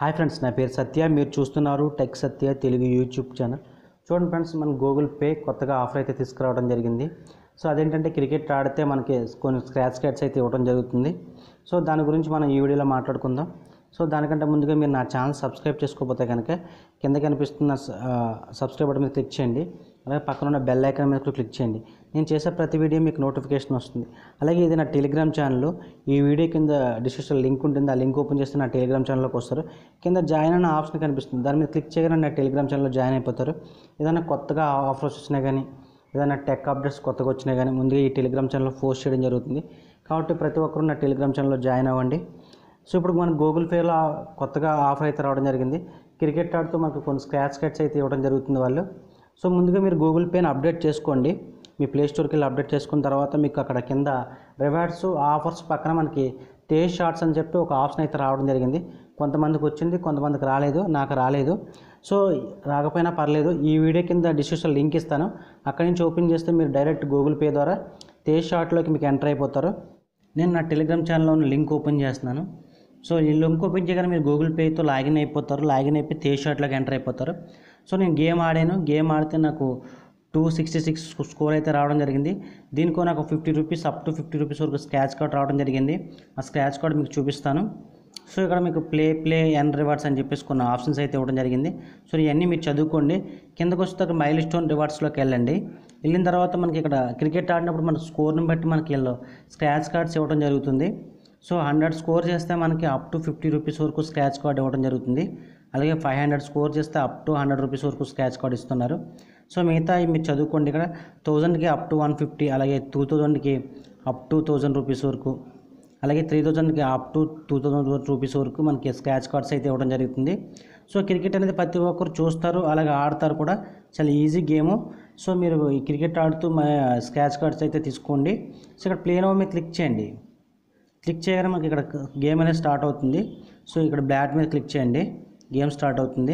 hi friends నా పేరు సత్య మీరు చూస్తున్నారు tech Satya Telugu YouTube channel చూడండి ఫ్రెండ్స్ మన గూగుల్ పే కొత్తగా ఆఫర్ అయితే తీసుకురావడం జరిగింది సో అదేంటంటే క్రికెట్ ఆడితే మనకి కొన్ని స్క్రాచ్ కార్డ్స్ అయితే ఇవ్వడం జరుగుతుంది సో దాని గురించి మనం ఈ వీడియోలో మాట్లాడుకుందాం సో దానికంటే ముందుగా మీరు నా ఛానల్ సబ్స్క్రైబ్ చేసుకోకపోతే కనుక కింద కనిపిస్తున్న సబ్స్క్రైబ్ బటన్ మీద క్లిక్ చేయండి అలాగే పక్కన ఉన్న బెల్ ఐకాన్ మీద కూడా క్లిక్ చేయండి నేను చేసే ప్రతి వీడియో మీకు నోటిఫికేషన్ వస్తుంది అలాగే ఇది నా టెలిగ్రామ్ ఛానల్ ఈ వీడియో కింద డిస్క్రిప్షన్ లింక్ ఉంటుంది ఆ లింక్ ఓపెన్ చేస్తే నా టెలిగ్రామ్ ఛానల్లోకి వస్తారు కింద జాయిన్ అన్న ఆప్షన్ కనిపిస్తుంది దాని మీద క్లిక్ చేయగానే నా టెలిగ్రామ్ ఛానల్లో జాయిన్ అయిపోతారు ఏదైనా కొత్తగా ఆఫర్స్ వచ్చినా కానీ ఏదైనా టెక్ అప్డేట్స్ కొత్తగా వచ్చినా కానీ ముందుగా ఈ టెలిగ్రామ్ ఛానల్లో పోస్ట్ చేయడం జరుగుతుంది కాబట్టి ప్రతి ఒక్కరు నా టెలిగ్రామ్ ఛానల్లో జాయిన్ అవ్వండి సో ఇప్పుడు మన గూగుల్ పేలో కొత్తగా ఆఫర్ అయితే రావడం జరిగింది క్రికెట్ ఆడుతూ మనకు కొన్ని స్క్రాచ్ కార్డ్స్ అయితే ఇవ్వడం జరుగుతుంది వాళ్ళు సో ముందుగా మీరు గూగుల్ పేని అప్డేట్ చేసుకోండి మీ ప్లే స్టోర్కి వెళ్ళి అప్డేట్ చేసుకున్న తర్వాత మీకు అక్కడ కింద రివార్డ్స్ ఆఫర్స్ పక్కన మనకి టేస్ట్ షార్ట్స్ అని చెప్పి ఒక ఆప్షన్ అయితే రావడం జరిగింది కొంతమందికి వచ్చింది కొంతమందికి రాలేదు నాకు రాలేదు సో రాకపోయినా పర్లేదు ఈ వీడియో కింద డిస్క్రిప్షన్ లింక్ ఇస్తాను అక్కడి నుంచి ఓపెన్ చేస్తే మీరు డైరెక్ట్ గూగుల్ పే ద్వారా టేస్ట్ షార్ట్లోకి మీకు ఎంటర్ అయిపోతారు నేను నా టెలిగ్రామ్ ఛానల్లో ఉన్న లింక్ ఓపెన్ చేస్తున్నాను సో ఈ లింక్ ఓపెన్ చేయగానే మీరు గూగుల్ పేతో లాగిన్ అయిపోతారు లాగిన్ అయిపోయి తేజ్ షాట్లోకి ఎంటర్ అయిపోతారు సో నేను గేమ్ ఆడాను గేమ్ ఆడితే నాకు టూ సిక్స్టీ సిక్స్ స్కోర్ అయితే రావడం జరిగింది దీనికో నాకు fifty rupees up to fifty rupees వరకు స్క్రాచ్ కార్డ్ రావడం జరిగింది ఆ స్క్రాచ్ కార్డ్ మీకు చూపిస్తాను సో ఇక్కడ మీకు ప్లే ప్లే ఎన్ రివార్డ్స్ అని చెప్పేసి కొన్ని ఆప్షన్స్ అయితే ఇవ్వడం జరిగింది సో ఇవన్నీ మీరు చదువుకోండి కిందకు వస్తే మైల్ స్టోన్ రివార్డ్స్లోకి వెళ్ళండి వెళ్ళిన తర్వాత మనకి ఇక్కడ క్రికెట్ ఆడినప్పుడు మన స్కోర్ని బట్టి మనకి వీళ్ళు స్క్రాచ్ కార్డ్స్ ఇవ్వడం జరుగుతుంది సో హండ్రెడ్ స్కోర్ చేస్తే మనకి అప్ టు ఫిఫ్టీ రూపీస్ వరకు స్క్రాచ్ కార్డ్ ఇవ్వడం జరుగుతుంది అలాగే ఫైవ్ హండ్రెడ్ స్కోర్ చేస్తే అప్ టు హండ్రెడ్ రూపీస్ వరకు స్క్రాచ్ కార్డ్ ఇస్తున్నారు సో మిగతా మీరు చదువుకోండి ఇక్కడ థౌజండ్కి అప్ టు వన్ ఫిఫ్టీ అలాగే టూ థౌజండ్కి అప్ టు థౌజండ్ రూపీస్ వరకు అలాగే త్రీ థౌజండ్కి up to two thousand rupees వరకు మనకి స్క్రాచ్ కార్డ్స్ అయితే ఇవ్వడం జరుగుతుంది సో క్రికెట్ అనేది ప్రతి ఒక్కరు చూస్తారు అలాగే ఆడతారు కూడా చాలా ఈజీ గేము సో మీరు ఈ క్రికెట్ ఆడుతూ స్క్రాచ్ కార్డ్స్ అయితే తీసుకోండి సో ఇక్కడ ప్లేన్ మీద క్లిక్ చేయండి క్లిక్ చేయగానే మనకి ఇక్కడ గేమ్ అనేది స్టార్ట్ అవుతుంది సో ఇక్కడ బ్లాట్ మీద క్లిక్ చేయండి గేమ్ స్టార్ట్ అవుతుంది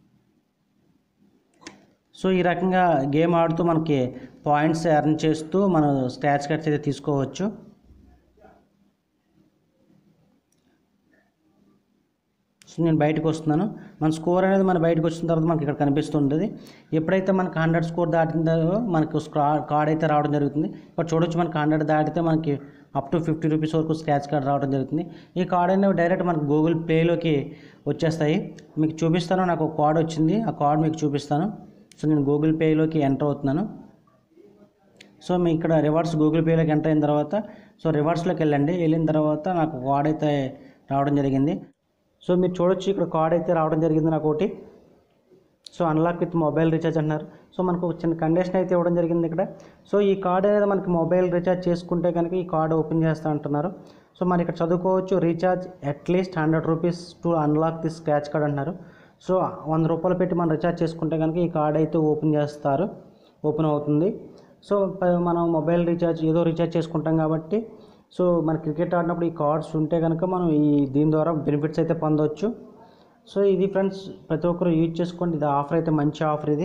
సో ఈ రకంగా గేమ్ ఆడుతూ మనకి పాయింట్స్ ఎర్న్ చేస్తూ మనం స్క్రాచ్ కార్డ్స్ అయితే తీసుకోవచ్చు సో నేను బయటకు వస్తున్నాను మన స్కోర్ అనేది మన బయటకు వచ్చిన తర్వాత మనకి ఇక్కడ కనిపిస్తుంటుంది ఎప్పుడైతే మనకి హండ్రెడ్ స్కోర్ దాటిందో మనకు కార్డ్ అయితే రావడం జరుగుతుంది ఇక్కడ చూడొచ్చు మనకి హండ్రెడ్ దాటితే మనకి అప్ టు ఫిఫ్టీ రూపీస్ వరకు స్క్రాచ్ కార్డ్ రావడం జరుగుతుంది ఈ కార్డ్ అనేవి డైరెక్ట్ మనకు గూగుల్ ప్లేలోకి వచ్చేస్తాయి మీకు చూపిస్తాను నాకు ఒక కార్డ్ వచ్చింది ఆ కార్డ్ మీకు చూపిస్తాను సో నేను గూగుల్ పేలోకి ఎంటర్ అవుతున్నాను సో మీ ఇక్కడ రివార్డ్స్ గూగుల్ పేలోకి ఎంటర్ అయిన తర్వాత సో రివార్డ్స్లోకి వెళ్ళండి వెళ్ళిన తర్వాత నాకు కార్డ్ అయితే రావడం జరిగింది సో మీరు చూడొచ్చు ఇక్కడ కార్డ్ అయితే రావడం జరిగింది నాకు ఒకటి so unlock with mobile recharge అంటున్నారు సో మనకు ఒక చిన్న కండిషన్ అయితే ఇవ్వడం జరిగింది ఇక్కడ సో ఈ కార్డ్ అనేది మనకి మొబైల్ రీఛార్జ్ చేసుకుంటే కనుక ఈ కార్డ్ ఓపెన్ చేస్తా అంటున్నారు సో మనం ఇక్కడ చదువుకోవచ్చు recharge at least hundred rupees to unlock the scratch card అంటున్నారు సో వంద రూపాయలు పెట్టి మనం రీఛార్జ్ చేసుకుంటే కనుక ఈ కార్డ్ అయితే ఓపెన్ చేస్తారు ఓపెన్ అవుతుంది సో మనం మొబైల్ రీఛార్జ్ ఏదో రీఛార్జ్ చేసుకుంటాం కాబట్టి సో మన క్రికెట్ ఆడినప్పుడు ఈ కార్డ్స్ ఉంటే కనుక మనం ఈ దీని ద్వారా బెనిఫిట్స్ అయితే పొందవచ్చు సో ఇది ఫ్రెండ్స్ ప్రతి ఒక్కరు యూజ్ చేసుకోండి ఇది ఆఫర్ అయితే మంచి ఆఫర్ ఇది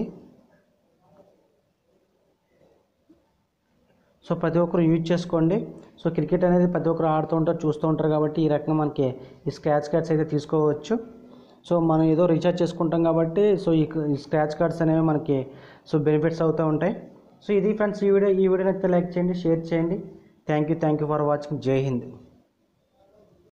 సో ప్రతి ఒక్కరు యూజ్ చేసుకోండి సో క్రికెట్ అనేది ప్రతి ఒక్కరు ఆడుతూ ఉంటారు చూస్తూ ఉంటారు కాబట్టి ఈ రకంగా మనకి ఈ స్క్రాచ్ కార్డ్స్ అయితే తీసుకోవచ్చు సో మనం ఏదో రీఛార్జ్ చేసుకుంటాం కాబట్టి సో ఈ స్క్రాచ్ కార్డ్స్ అనేవి మనకి సో బెనిఫిట్స్ అవుతూ ఉంటాయి సో ఇది ఫ్రెండ్స్ ఈ వీడియో ఈ వీడియో అయితే లైక్ చేయండి షేర్ చేయండి thank you thank you for watching Jai Hind